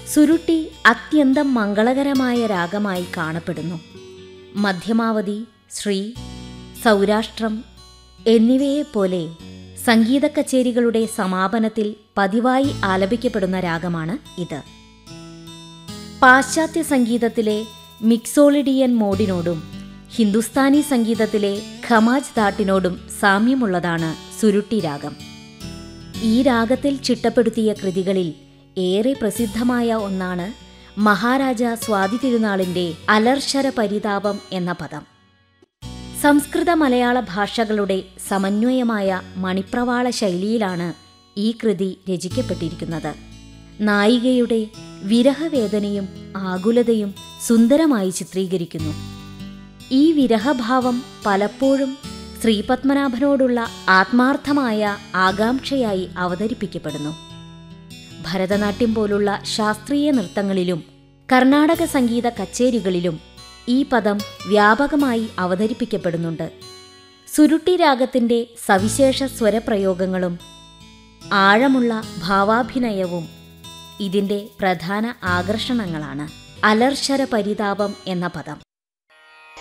സുരുട്ടി അത്യന്തം മംഗളകരമായ രാഗമായി കാണപ്പെടുന്നു മധ്യമാവധി ശ്രീ സൗരാഷ്ട്രം എന്നിവയെപ്പോലെ സംഗീത കച്ചേരികളുടെ സമാപനത്തിൽ പതിവായി ആലപിക്കപ്പെടുന്ന രാഗമാണ് ഇത് പാശ്ചാത്യ സംഗീതത്തിലെ മിക്സോളിഡിയൻ മോഡിനോടും ഹിന്ദുസ്ഥാനി സംഗീതത്തിലെ ഖമാജ് ദാട്ടിനോടും സാമ്യമുള്ളതാണ് സുരുട്ടി രാഗം ഈ രാഗത്തിൽ ചിട്ടപ്പെടുത്തിയ കൃതികളിൽ ഏറെ പ്രസിദ്ധമായ ഒന്നാണ് മഹാരാജ സ്വാതി തിരുനാളിന്റെ അലർശര പരിതാപം എന്ന പദം സംസ്കൃത മലയാള ഭാഷകളുടെ സമന്വയമായ മണിപ്രവാള ശൈലിയിലാണ് ഈ കൃതി രചിക്കപ്പെട്ടിരിക്കുന്നത് നായികയുടെ വിരഹവേദനയും ആകുലതയും സുന്ദരമായി ചിത്രീകരിക്കുന്നു ഈ വിരഹഭാവം പലപ്പോഴും ശ്രീപത്മനാഭനോടുള്ള ആത്മാർത്ഥമായ ആകാംക്ഷയായി അവതരിപ്പിക്കപ്പെടുന്നു ഭരതനാട്യം പോലുള്ള ശാസ്ത്രീയ നൃത്തങ്ങളിലും കർണാടക സംഗീത കച്ചേരികളിലും ഈ പദം വ്യാപകമായി അവതരിപ്പിക്കപ്പെടുന്നുണ്ട് സുരുട്ടി രാഗത്തിന്റെ സവിശേഷ സ്വരപ്രയോഗങ്ങളും ആഴമുള്ള ഭാവാഭിനയവും ഇതിന്റെ പ്രധാന ആകർഷണങ്ങളാണ് അലർശര പരിതാപം എന്ന പദം